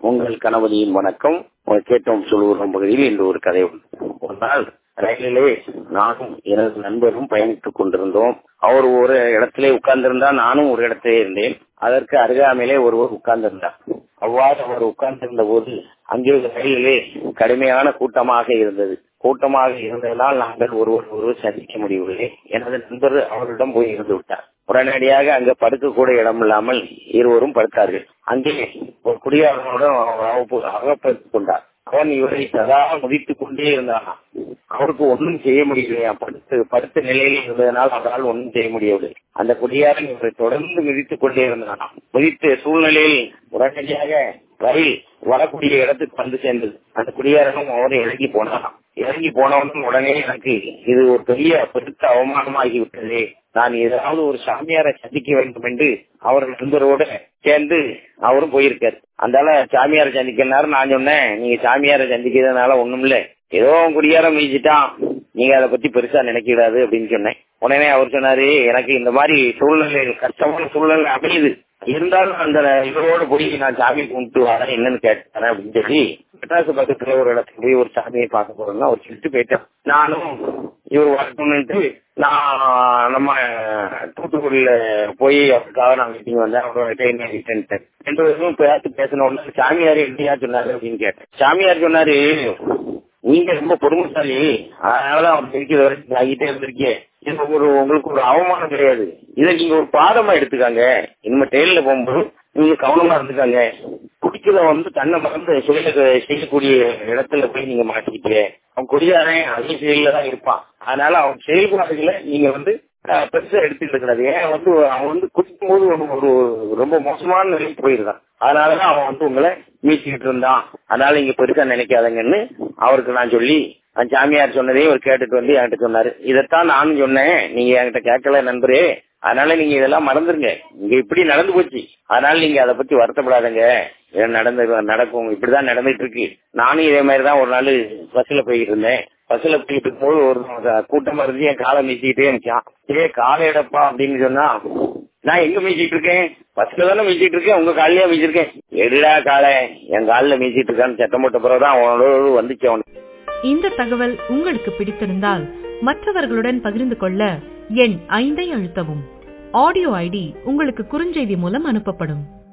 உங்கள் கணபதியின் வணக்கம் கேட்டோம் சொல்லுகிறோம் பகுதியில் இன்று ஒரு கதை உண்டு ஒரு நாள் ரயிலிலே நானும் எனது நண்பரும் பயணித்துக் கொண்டிருந்தோம் அவர் ஒரு இடத்திலே உட்கார்ந்திருந்தா நானும் ஒரு இடத்திலே இருந்தேன் அதற்கு அருகாமையிலே ஒருவர் உட்கார்ந்திருந்தார் அவ்வாறு அவர் உட்கார்ந்திருந்த போது அங்கே ரயிலிலே கடுமையான கூட்டமாக இருந்தது கூட்டமாக இருந்ததால் நாங்கள் ஒருவர் ஒருவர் சந்திக்க முடியவில்லை எனது நண்பர் அவரிடம் போய் இருந்து விட்டார் உடனடியாக அங்க படுக்க கூட இடம் இல்லாமல் இருவரும் படுத்தார்கள் அங்கே ஒரு குடியாரனுடன் அகப்படுத்திக் கொண்டார் அவன் இவரை சதா முதித்துக் கொண்டே இருந்தான் அவருக்கு ஒன்றும் செய்ய முடியலையா படுத்து படுத்த நிலையில் இருந்ததனால் அவரால் ஒன்றும் செய்ய முடியவில்லை அந்த குடியாரன் இவரை தொடர்ந்து மிதித்துக் கொண்டே இருந்தானாம் மிதித்த சூழ்நிலையில் உடனடியாக ரயில் வரக்கூடிய இடத்துக்கு வந்து சேர்ந்தது அந்த குடியாரனும் அவரை இறங்கி போனாராம் இறங்கி போனவனும் உடனே எனக்கு இது ஒரு பெரிய பெருத்த அவமானமாகி விட்டது நான் ஏதாவது ஒரு சாமியாரை சந்திக்க வேண்டும் என்று அவர் நண்பரோட சேர்ந்து அவரும் போயிருக்காரு அதனால சாமியாரை சந்திக்கிறாரு நான் சொன்னேன் நீங்க சாமியாரை சந்திக்கிறதுனால ஒண்ணும் இல்ல ஏதோ குடியாரம் மீச்சிட்டான் நீங்க அதை பத்தி பெருசா நினைக்கிறாரு அப்படின்னு சொன்னேன் உடனே அவர் சொன்னாரு எனக்கு இந்த மாதிரி சூழ்நிலை கஷ்டமான சூழ்நிலை அமையுது இருந்தாலும் அந்த இவரோட போய் நான் சாமி கும்பிட்டு வரேன் என்னன்னு கேட்டேன் அப்படின்னு சொல்லி மெட்ராஸ் பக்கத்துல ஒரு இடத்துக்கு போய் ஒரு சாமியை பார்க்க போறோம்னா அவர் சொல்லிட்டு போயிட்டேன் நானும் இவர் வரணும்னுட்டு நான் நம்ம தூத்துக்குடியில போய் அவருக்காக நான் மீட்டிங் வந்தேன் அவரோட ட்ரெயின் ரிட்டர்ன் ரெண்டு பேரும் பேசி பேசின உடனே சாமியார் எப்படியா சொன்னாரு அப்படின்னு கேட்டேன் சாமியார் சொன்னாரு நீங்க ரொம்ப பொறுமைசாலி அதனாலதான் அவர் இருக்கிற வரைக்கும் ஆகிட்டே இருந்திருக்கேன் இது ஒரு உங்களுக்கு ஒரு அவமானம் கிடையாது இதை நீங்க ஒரு பாடமா எடுத்துக்காங்க இனிமே ட்ரெயின்ல போகும்போது நீங்க கவனமா இருந்துக்காங்க குடிக்கிறத வந்து தன்னை மறந்து செயல செய்யக்கூடிய இடத்துல போய் நீங்க மாட்டிக்கிட்டீங்க அவன் குடியாரன் அதே செயல தான் இருப்பான் அதனால அவன் செயல்பாடுகளை நீங்க வந்து பெருசா எடுத்துட்டு கூடாது ஏன் வந்து அவன் வந்து குடிக்கும் போது ஒரு ரொம்ப மோசமான நிலைக்கு போயிருக்கான் அதனாலதான் அவன் வந்து உங்களை மீச்சிக்கிட்டு இருந்தான் அதனால நீங்க பெருசா நினைக்காதங்கன்னு அவருக்கு நான் சொல்லி அந்த சாமியார் சொன்னதையும் அவர் கேட்டுட்டு வந்து என்கிட்ட சொன்னாரு இதைத்தான் நானும் சொன்னேன் நீங்க என்கிட்ட கேட்கல நண்பரே அதனால நீங்க இதெல்லாம் மறந்துருங்க இங்க இப்படி நடந்து போச்சு அதனால நீங்க அதை பத்தி வருத்தப்படாதங்க நடந்து நடக்கும் இப்படிதான் நடந்துட்டு இருக்கு நானும் இதே மாதிரிதான் ஒரு நாள் பஸ்ல போய்கிட்டு இருந்தேன் பஸ்ல போயிட்டு இருக்கும்போது ஒரு கூட்டமா இருந்து என் காலை மீச்சிக்கிட்டே இருந்துச்சான் ஏ காலை எடுப்பா அப்படின்னு சொன்னா நான் எங்க மீச்சிட்டு இருக்கேன் பஸ்ல தானே மீச்சிட்டு இருக்கேன் உங்க காலையா மீச்சிருக்கேன் எல்லா காலை என் காலில் மீச்சிட்டு இருக்கான்னு சத்தம் போட்ட பிறகுதான் அவனோட வந்துச்சு அவனுக்கு இந்த தகவல் உங்களுக்கு பிடித்திருந்தால் மற்றவர்களுடன் பகிர்ந்து கொள்ள எண் ஐந்தை அழுத்தவும் ஆடியோ ஐடி உங்களுக்கு குறுஞ்செய்தி மூலம் அனுப்பப்படும்